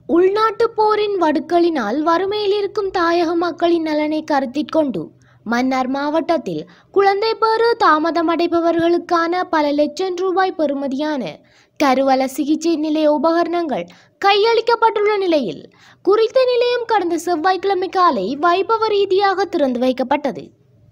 உள்நாட்டுப் போரின் வடுக்களினால் வறுமையில் இருக்கும் தாயக மக்களின் நலனை கருத்தில் கொண்டு மன்னார் மாவட்டத்தில் குழந்தை பேறு தாமதமடைபவர்களுக்கான பல லட்சம் ரூபாய் பெறுமதியான கருவல சிகிச்சை நிலைய உபகரணங்கள் கையளிக்கப்பட்டுள்ள நிலையில் குறித்த நிலையம் கடந்த செவ்வாய்க்கிழமை காலை வைபவ ரீதியாக திறந்து வைக்கப்பட்டது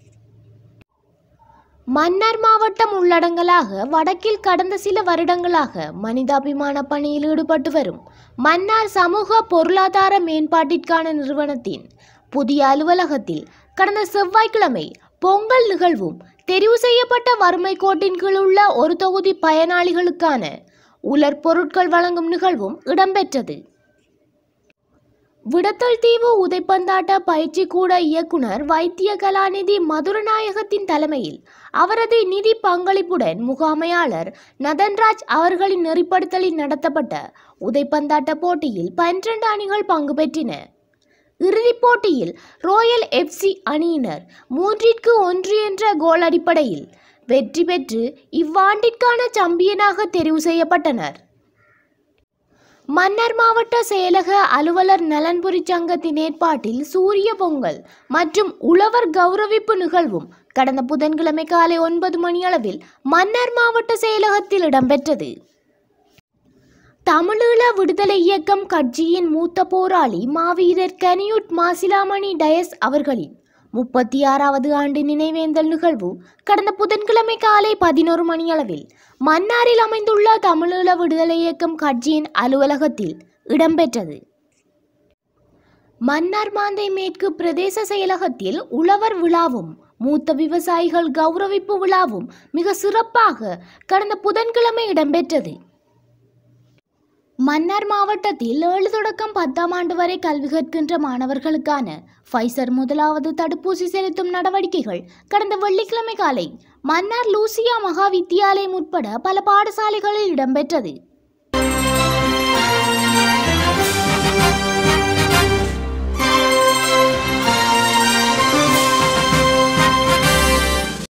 மன்னார் மாவட்டம் உள்ளடங்கலாக வடக்கில் கடந்த சில வருடங்களாக மனிதாபிமான பணியில் ஈடுபட்டு வரும் மன்னார் சமூக பொருளாதார மேம்பாட்டிற்கான நிறுவனத்தின் புதிய அலுவலகத்தில் கடந்த செவ்வாய்க்கிழமை பொங்கல் நிகழ்வும் தெரிவு செய்யப்பட்ட வறுமை கோட்டின் கீழ் உள்ள ஒரு தொகுதி பயனாளிகளுக்கான உலர் பொருட்கள் வழங்கும் நிகழ்வும் இடம்பெற்றது விடத்தல் தீவு உதைப்பந்தாட்ட பயிற்சி கூட இயக்குனர் வைத்திய கலாநிதி மதுரநாயகத்தின் தலைமையில் அவரது நிதி பங்களிப்புடன் முகாமையாளர் நதன்ராஜ் அவர்களின் நெறிப்படுத்தலில் நடத்தப்பட்ட உதைப்பந்தாட்ட போட்டியில் பன்னிரண்டு அணிகள் பங்கு பெற்றின இறுதிப் போட்டியில் ரோயல் எஃப்சி அணியினர் மூன்றிற்கு ஒன்று என்ற கோல் அடிப்படையில் வெற்றி பெற்று இவ்வாண்டிற்கான சாம்பியனாக தெரிவு செய்யப்பட்டனர் மன்னர் மாவட்ட செயலக அலுவலர் நலன்புரி சங்கத்தின் ஏற்பாட்டில் சூரிய பொங்கல் மற்றும் உழவர் கௌரவிப்பு நிகழ்வும் கடந்த புதன்கிழமை காலை ஒன்பது மணியளவில் மன்னர் மாவட்ட செயலகத்தில் இடம்பெற்றது தமிழீழ விடுதலை இயக்கம் கட்சியின் மூத்த போராளி மாவீரர் கனியுட் மாசிலாமணி டயஸ் அவர்களின் முப்பத்தி ஆறாவது ஆண்டு நினைவேந்தல் நிகழ்வு கடந்த புதன்கிழமை காலை பதினோரு மணியளவில் மன்னாரில் அமைந்துள்ள தமிழீழ விடுதலை இயக்கம் கட்சியின் அலுவலகத்தில் இடம்பெற்றது மன்னார் மாந்தை மேற்கு பிரதேச செயலகத்தில் உழவர் விழாவும் மூத்த விவசாயிகள் கௌரவிப்பு விழாவும் மிக சிறப்பாக கடந்த புதன்கிழமை இடம்பெற்றது மன்னார் மாவட்டத்தில் ஏழு தொடக்கம் பத்தாம் ஆண்டு வரை கல்வி கற்கின்ற மாணவர்களுக்கான ஃபைசர் முதலாவது தடுப்பூசி செலுத்தும் நடவடிக்கைகள் கடந்த வெள்ளிக்கிழமை காலை மன்னார் லூசியா மகா வித்தியாலயம் உட்பட பல பாடசாலைகளில் இடம்பெற்றது